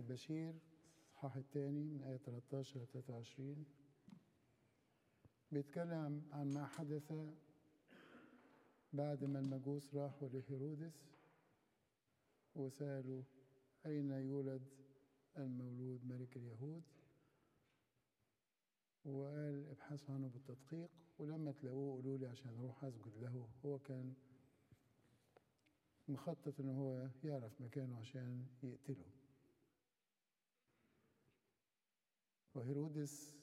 بشير الصحاح الثاني من آية 13 ل 23 بيتكلم عن ما حدث بعد ما المجوس راحوا لهيرودس وسألوا أين يولد المولود ملك اليهود وقال ابحثوا عنه بالتدقيق ولما تلاقوه قولوا لي عشان اروح اسجد له هو كان مخطط ان هو يعرف مكانه عشان يقتله وهيرودس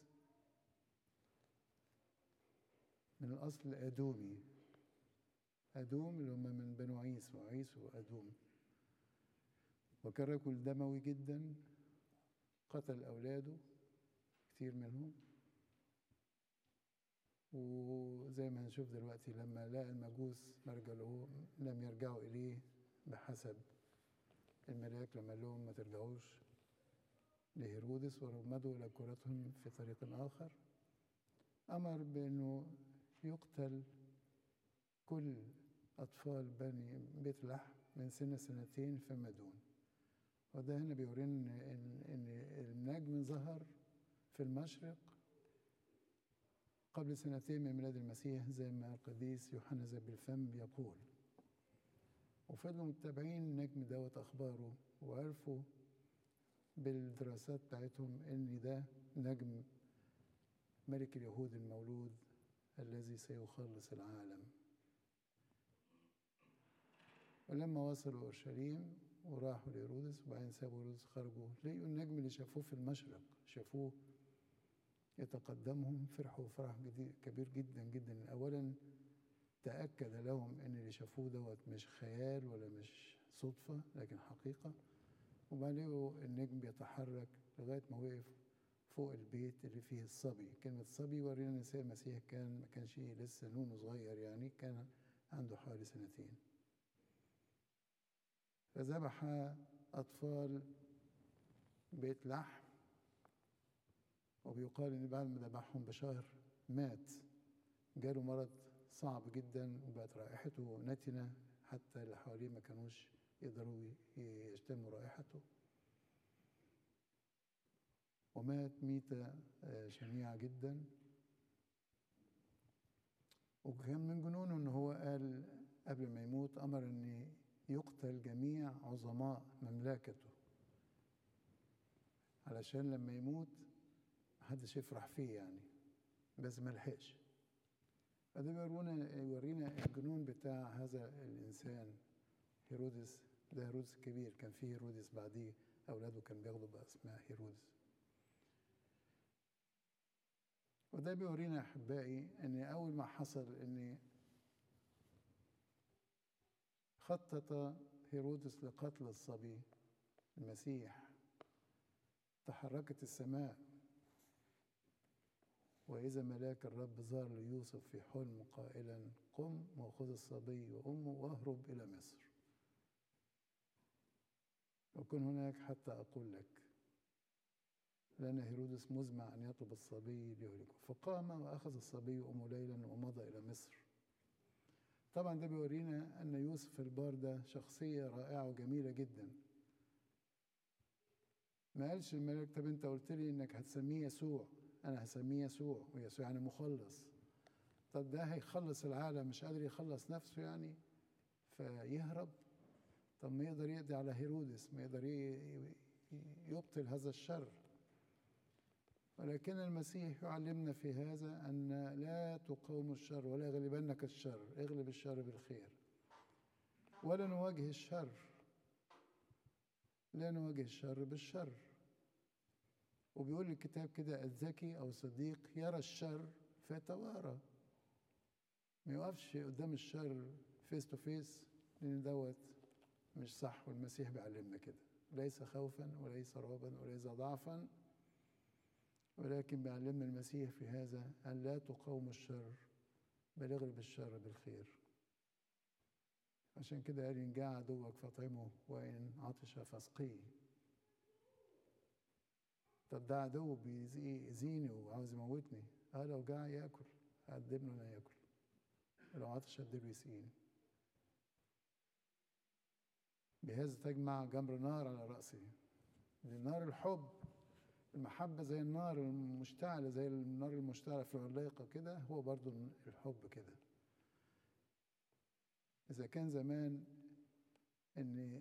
من الاصل ادومي ادوم اللي هم من بنو عيسو عيسو وادوم وكان رجل دموي جدا قتل اولاده كتير منهم وزي ما هنشوف دلوقتي لما لقى المجوس مرجعوا لم يرجعوا إليه بحسب الملاك لما قال لهم ما ترجعوش لهيرودس ورمدوا إلى كرتهم في طريق آخر أمر بأنه يقتل كل أطفال بني بيت لحم من سن سنتين فما دون وده هنا بيورينا إن, إن النجم ظهر في المشرق قبل سنتين من ميلاد المسيح زي ما القديس يوحنا زب الفم يقول وفضلوا متابعين النجم دوت أخباره وعرفوا بالدراسات بتاعتهم إن ده نجم ملك اليهود المولود الذي سيخلص العالم ولما وصلوا اورشليم وراحوا لهيرودس وبعدين سابوا هيرودس خرجوا لقوا النجم اللي شافوه في المشرق شافوه يتقدمهم فرحوا فرح جديد كبير جدا جدا اولا تاكد لهم ان اللي شافوه دوت مش خيال ولا مش صدفه لكن حقيقه وبعدين النجم بيتحرك لغايه ما وقف فوق البيت اللي فيه الصبي كلمة صبي ورينا نساء المسيح كان ما كانش لسه نونه صغير يعني كان عنده حوالي سنتين فذبح أطفال بيت لحم وبيقال إن بعد ما ذبحهم بشهر مات جاله مرض صعب جدا وبقت رائحته نتنة حتى اللي حواليه ما كانوش يقدروا يشتموا رائحته ومات ميتة شنيعة جدا وكان من جنونه ان هو قال قبل ما يموت امر ان يقتل جميع عظماء مملكته علشان لما يموت محدش يفرح فيه يعني بس ما لحقش فده بيورونا يورينا الجنون بتاع هذا الانسان هيرودس ده هيرودس الكبير كان فيه هيرودس بعديه اولاده كان بياخدوا باسماء هيرودس وده بيورينا احبائي ان اول ما حصل ان خطط هيرودس لقتل الصبي المسيح تحركت السماء واذا ملاك الرب ظهر ليوسف في حلم قائلا قم وخذ الصبي وامه واهرب الى مصر وكن هناك حتى اقول لك لأن هيرودس مزمع أن يطلب الصبي ليهلكه فقام وأخذ الصبي وأمه ليلا ومضى إلى مصر طبعا ده بيورينا أن يوسف البار ده شخصية رائعة وجميلة جدا ما قالش الملك طب أنت قلت لي إنك هتسميه يسوع أنا هسميه يسوع ويسوع يعني مخلص طب ده هيخلص العالم مش قادر يخلص نفسه يعني فيهرب طب ما يقدر يقضي على هيرودس ما يقدر يبطل هذا الشر ولكن المسيح يعلمنا في هذا أن لا تقاوم الشر ولا يغلبنك الشر اغلب الشر بالخير ولا نواجه الشر لا نواجه الشر بالشر وبيقول الكتاب كده الذكي أو الصديق يرى الشر فيتوارى ما يقفش قدام الشر فيس تو فيس لأن دوت مش صح والمسيح بيعلمنا كده ليس خوفا وليس رعبا وليس ضعفا ولكن بيعلمنا المسيح في هذا أن لا تقاوم الشر بل اغلب الشر بالخير عشان كده قال إن جاع عدوك فاطعمه وإن عطش فاسقيه طب ده عدو بيأذيني وعاوز يموتني اه لو جاع ياكل هقدم له انه ياكل لو عطش هديله يسقيني بهذا تجمع جمر نار على رأسي دي نار الحب المحبة زي النار المشتعلة زي النار المشتعلة في العلاقة كده هو برضو الحب كده إذا كان زمان إن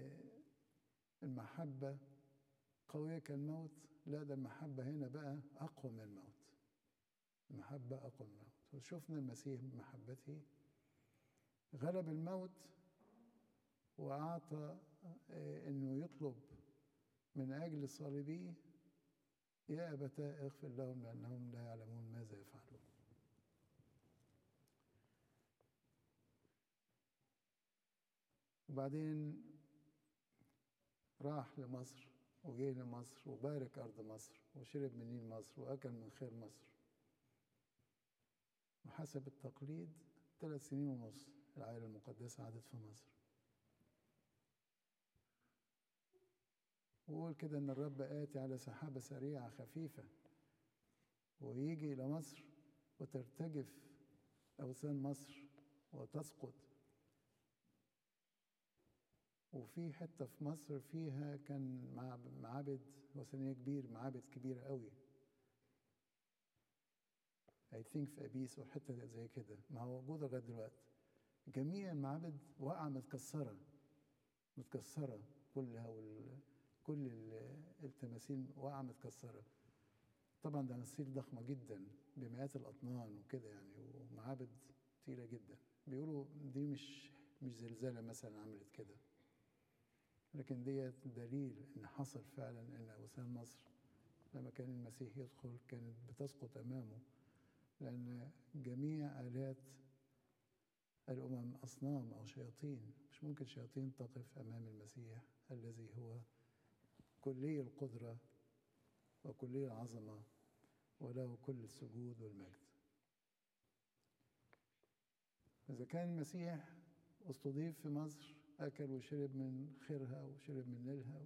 المحبة قوية كالموت لا ده المحبة هنا بقى أقوى من الموت المحبة أقوى من الموت وشفنا المسيح بمحبته غلب الموت وأعطى إنه يطلب من أجل صليبيه يا أبتاه اغفر لهم لأنهم لا يعلمون ماذا يفعلون وبعدين راح لمصر وجه لمصر وبارك أرض مصر وشرب من نيل مصر وأكل من خير مصر وحسب التقليد ثلاث سنين ونص العائلة المقدسة عادت في مصر وقول كده ان الرب آتي على سحابة سريعة خفيفة ويجي إلى مصر وترتجف أوثان مصر وتسقط وفي حتة في مصر فيها كان معابد وثنية كبير معابد كبيرة قوي I think في أبيس أو حتة زي كده ما هو موجودة لغاية دلوقتي جميع المعابد واقعة متكسرة متكسرة كلها وال... كل التماثيل واقعة متكسرة طبعا ده تماثيل ضخمة جدا بمئات الأطنان وكده يعني ومعابد تقيلة جدا بيقولوا دي مش مش زلزالة مثلا عملت كده لكن ديت دليل ان حصل فعلا ان اوثان مصر لما كان المسيح يدخل كانت بتسقط امامه لان جميع الات الامم اصنام او شياطين مش ممكن شياطين تقف امام المسيح الذي هو كلي القدره وكلي العظمه وله كل السجود والمجد اذا كان المسيح استضيف في مصر أكل وشرب من خيرها وشرب من نيلها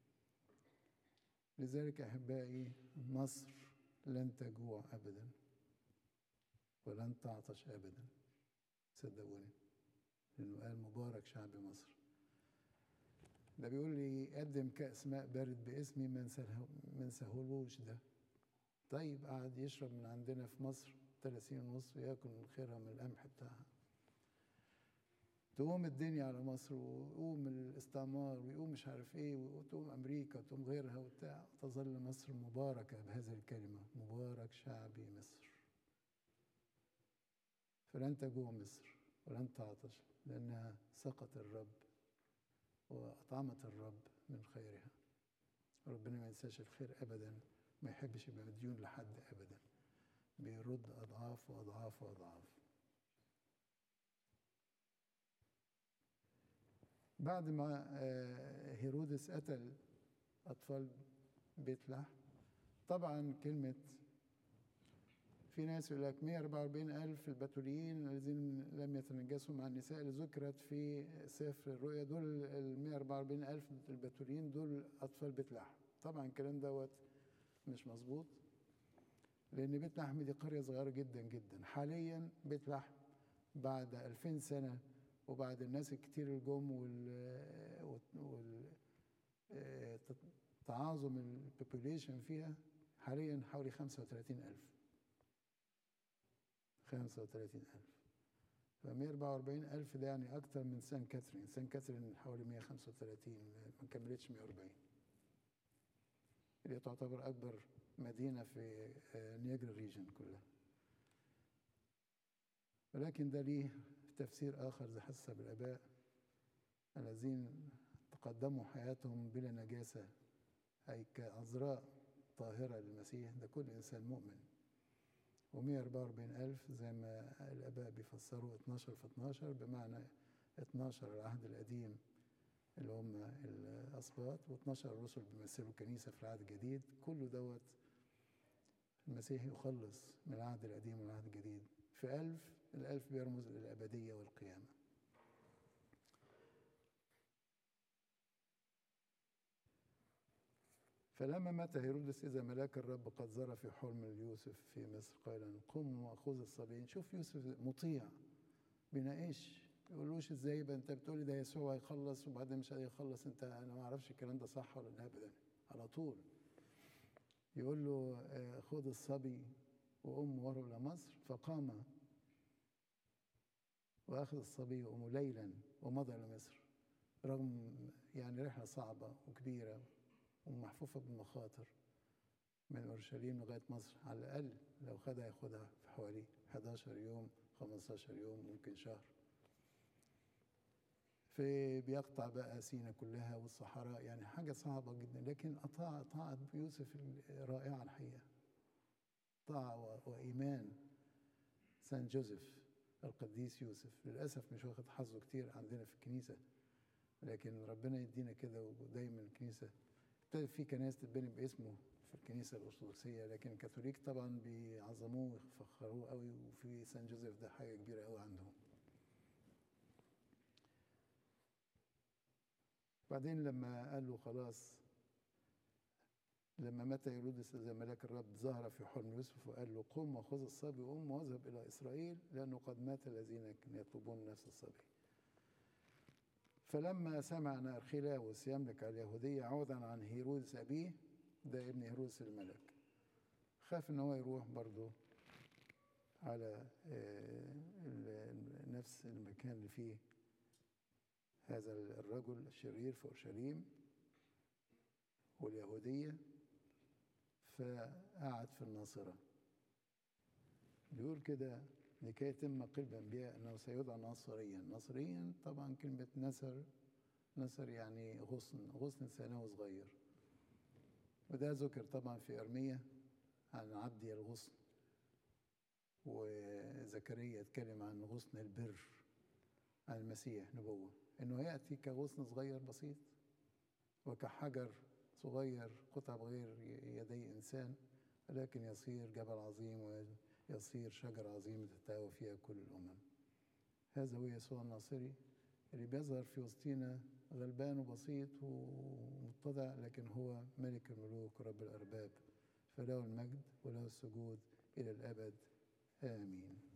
لذلك أحبائي مصر لن تجوع أبدا ولن تعطش أبدا صدقوني لأنه قال مبارك شعب مصر ده بيقول لي قدم كأس ماء بارد باسمي ما نسهولوش ده طيب قعد يشرب من عندنا في مصر 30 ونص وياكل من خيرها من القمح بتاعها تقوم الدنيا على مصر ويقوم الاستعمار ويقوم مش عارف ايه وتقوم امريكا وتقوم غيرها وبتاع تظل مصر مباركه بهذه الكلمه مبارك شعبي مصر فلن تجوع مصر ولن تعطش لانها سقط الرب واطعمت الرب من خيرها ربنا ما ينساش الخير ابدا ما يحبش يبقى مديون لحد ابدا بيرد اضعاف واضعاف واضعاف بعد ما هيرودس قتل أطفال بيت لحم طبعا كلمة في ناس يقول لك 144 ألف البتوليين الذين لم يتنجسوا مع النساء اللي ذكرت في سفر الرؤيا دول ال 144 ألف البتوليين دول أطفال بيت لحم طبعا الكلام دوت مش مظبوط لأن بيت لحم دي قرية صغيرة جدا جدا حاليا بيت لحم بعد 2000 سنة وبعد الناس الكتير الجم وال وال تعاظم البوبوليشن فيها حاليا حوالي 35 ألف 35 ألف ف 144 ألف ده يعني أكتر من سان كاترين سان كاترين حوالي 135 ما كملتش 140 اللي تعتبر أكبر مدينة في نياجرا ريجن كلها ولكن ده ليه تفسير آخر زي حسب الآباء الذين تقدموا حياتهم بلا نجاسة أي كعذراء طاهرة للمسيح ده كل إنسان مؤمن و144 ألف زي ما الآباء بيفسروا 12 في 12 بمعنى 12 العهد القديم اللي هم الأسباط و12 الرسل بيمثلوا الكنيسة في العهد الجديد كله دوت المسيح يخلص من العهد القديم والعهد الجديد في ألف الألف بيرمز للأبدية والقيامة فلما مات هيرودس إذا ملاك الرب قد زرى في حلم ليوسف في مصر قائلا قم وخذ الصبيين شوف يوسف مطيع بيناقش يقولوش ازاي يبقى انت بتقولي ده يسوع هيخلص وبعدين مش هيخلص انت انا ما اعرفش الكلام ده صح ولا لا ابدا على طول يقول له آه، خذ الصبي وأمه وهرب إلى مصر فقام وأخذ الصبي وأمه ليلا ومضى إلى مصر رغم يعني رحلة صعبة وكبيرة ومحفوفة بالمخاطر من أورشليم لغاية مصر على الأقل لو خدها ياخدها في حوالي 11 يوم 15 يوم ممكن شهر في بيقطع بقى سينا كلها والصحراء يعني حاجة صعبة جدا لكن أطاع طاعة يوسف رائعة الحقيقة طاعة وإيمان سان جوزيف القديس يوسف للأسف مش واخد حظه كتير عندنا في الكنيسة لكن ربنا يدينا كده ودايما الكنيسة ابتدى في كنائس تتبني باسمه في الكنيسة الأرثوذكسية لكن الكاثوليك طبعا بيعظموه ويفخروه قوي وفي سان جوزيف ده حاجة كبيرة قوي عندهم بعدين لما قال له خلاص لما مات هيرودس إذا ملاك الرب ظهر في حلم يوسف وقال له قم وخذ الصبي وأم واذهب إلى إسرائيل لأنه قد مات الذين يطلبون نفس الصبي فلما سمع أن أرخيلاوس يملك على اليهودية عوضا عن هيرودس أبيه ده ابن هيرودس الملك خاف ان هو يروح برضه على نفس المكان اللي فيه هذا الرجل الشرير في اورشليم واليهوديه فقعد في الناصره بيقول كده لكي يتم قلب الانبياء انه سيدعى ناصريا ناصريا طبعا كلمه نسر نسر يعني غصن غصن ثانوي صغير وده ذكر طبعا في أرمية عن عبدي الغصن وزكريا اتكلم عن غصن البر عن المسيح نبوة انه يأتي كغصن صغير بسيط وكحجر صغير قطع غير يدي إنسان لكن يصير جبل عظيم ويصير شجرة عظيمة تتهوى فيها كل الأمم هذا هو يسوع الناصري اللي بيظهر في وسطينا غلبان وبسيط ومتضع لكن هو ملك الملوك ورب الأرباب فله المجد وله السجود إلى الأبد آمين